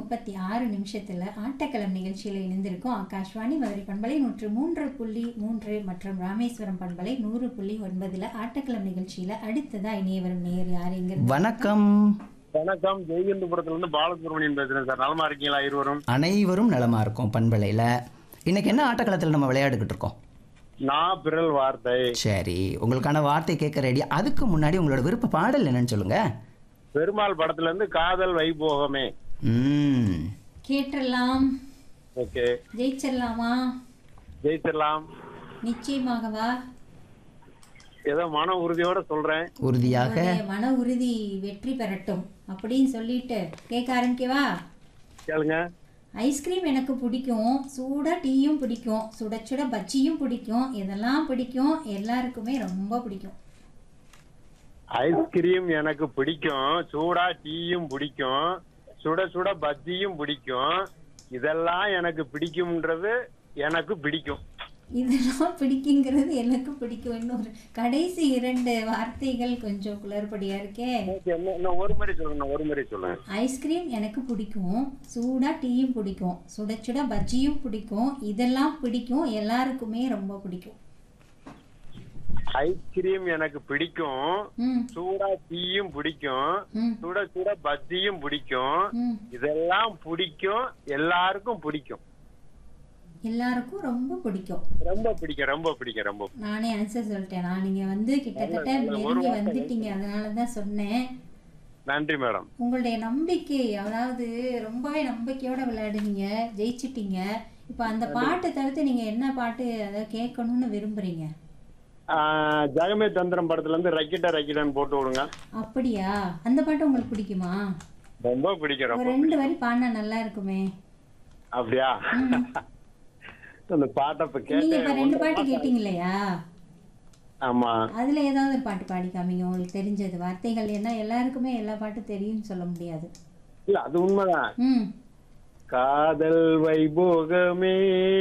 முப்பத்தி ஆறு நிமிஷத்துல ஆட்டக்களம் நிகழ்ச்சியில் இணைந்திருக்கும் ஆகாஷ்வாணி மதுரை பண்பலை நூற்று மூன்று புள்ளி மூன்று மற்றும் ராமேஸ்வரம் பண்பலை நூறு புள்ளி ஒன்பதுல ஆட்டக்களம் நிகழ்ச்சியில அடுத்ததா இணைய வரும் நேர் யார் எங்க வணக்கம் வணக்கம் ஜெய்கந்தபுரத்துல இருந்து பாலசுப்ரமணியன் பேசுறேன் சார் நலமா இருக்கீங்களா இருவரும் அனைவரும் நலமா இருக்கும் பண்பலையில் இன்னைக்கு என்ன ஆட்டக்களத்தில் நம்ம விளையாடிக்கிட்டு இருக்கோம் நான் பிறல் வார்த்தை சரி உங்களுக்கான வார்த்தை கேட்க ரெடி அதுக்கு முன்னாடி உங்களோட விருப்ப பாடல் என்னன்னு சொல்லுங்க பெருமாள் படத்துல இருந்து காதல் வைபோகமே ம் கேட்டெல்லாம் ஓகே ஜெயிச்சிடலாமா ஜெயிச்சிடலாம் நிச்சயமாகவா ஏதோ மன உறுதியோட சொல்றேன் உறுதியாக உங்களுடைய மன உறுதி வெற்றி பெறட்டும் அப்படின்னு சொல்லிட்டு கேட்க ஆரம்பிக்கவா கேளுங்க ஐஸ்கிரீம் எனக்கு பிடிக்கும் சூடாக டீயும் பிடிக்கும் சுட சுட பஜ்ஜியும் பிடிக்கும் இதெல்லாம் பிடிக்கும் எல்லாருக்குமே ரொம்ப பிடிக்கும் ஐஸ்கிரீம் எனக்கு பிடிக்கும் சூடா டீயும் பிடிக்கும் சுட சுட பஜ்ஜியும் பிடிக்கும் இதெல்லாம் எனக்கு பிடிக்கும்ன்றது எனக்கு பிடிக்கும் இதெல்லாம் பிடிக்குங்கிறது எனக்கு பிடிக்கும் இன்னொரு கடைசி இரண்டு வார்த்தைகள் கொஞ்சம் குளறுபடியா இருக்கே ஓகே, இன்னும் இன்னும் ஒரு மாதிரி சொல்லுங்க ஒரு மாதிரி சொல்லுங்க ஐஸ்கிரீம் எனக்கு பிடிக்கும் சூடாக டீயும் பிடிக்கும் சுட சுட பஜ்ஜியும் பிடிக்கும் இதெல்லாம் பிடிக்கும் எல்லாருக்குமே ரொம்ப பிடிக்கும் ஐஸ்கிரீம் எனக்கு பிடிக்கும் ம் சூடா டீயும் பிடிக்கும் ம் சுட சுட பஜ்ஜியும் பிடிக்கும் ம் இதெல்லாம் பிடிக்கும் எல்லாருக்கும் பிடிக்கும் எல்லாருக்கும் ரொம்ப பிடிக்கும் ரொம்ப பிடிக்கும் ரொம்ப பிடிக்கும் ரொம்ப பிடிக்கும். நானே ஆன்சர் சொல்லிட்டேனா நீங்க வந்து கிட்டத்தட்ட நெருங்கி வந்துட்டீங்க அதனால தான் சொன்னேன் நன்றி மேடம் உங்களுடைய நம்பிக்கை அதாவது ரொம்பவே நம்பிக்கையோட விளையாடுனீங்க ஜெயிச்சிட்டீங்க இப்போ அந்த பாட்டை தவிர்த்து நீங்க என்ன பாட்டு அதை கேட்கணும்னு விரும்புறீங்க ஆஹ், ஜெகமே தந்திரம் படத்துல இருந்து ரக்கிட்ட ரக்கிட்டன்னு போட்டு விடுங்க அப்படியா அந்த பாட்டு உங்களுக்கு பிடிக்குமா ரொம்ப பிடிக்கும் ஒரு ரொம்ப ரெண்டு வரி பாடினா நல்லா இருக்குமே அப்படியா அந்த பாட்டை இப்ப நீங்க இப்ப ரெண்டு கேட்டேன் பாட்டு கேட்டீங்க இல்லையா ஆமா அதுல ஏதாவது ஒரு பாட்டு பாடி காமிங்க உங்களுக்கு தெரிஞ்சது வார்த்தைகள் என்ன எல்லாருக்குமே எல்லா பாட்டும் தெரியும்னு சொல்ல முடியாது இல்ல அது உண்மைதான் ம் காதல் வைபோகமே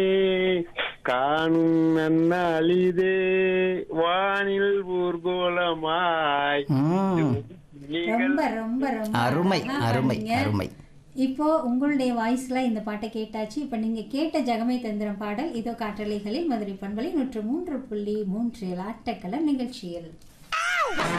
காணும் நன்னாளிதே வானில் ஊர்கோலமாய் ம் நீங்கள் ரொம்ப ரொம்ப ரொம்ப அருமை அழகா அருமை பாடுனீங்க. அருமை இப்போ உங்களுடைய வாய்ஸ்ல இந்த பாட்டை கேட்டாச்சு இப்போ நீங்க கேட்ட ஜகமை தந்திரம் பாடல் இதோ காற்றலைகளில் மதுரை பண்பலை நூற்று மூன்று புள்ளி மூன்று ஆட்டக்களம் நிகழ்ச்சியில்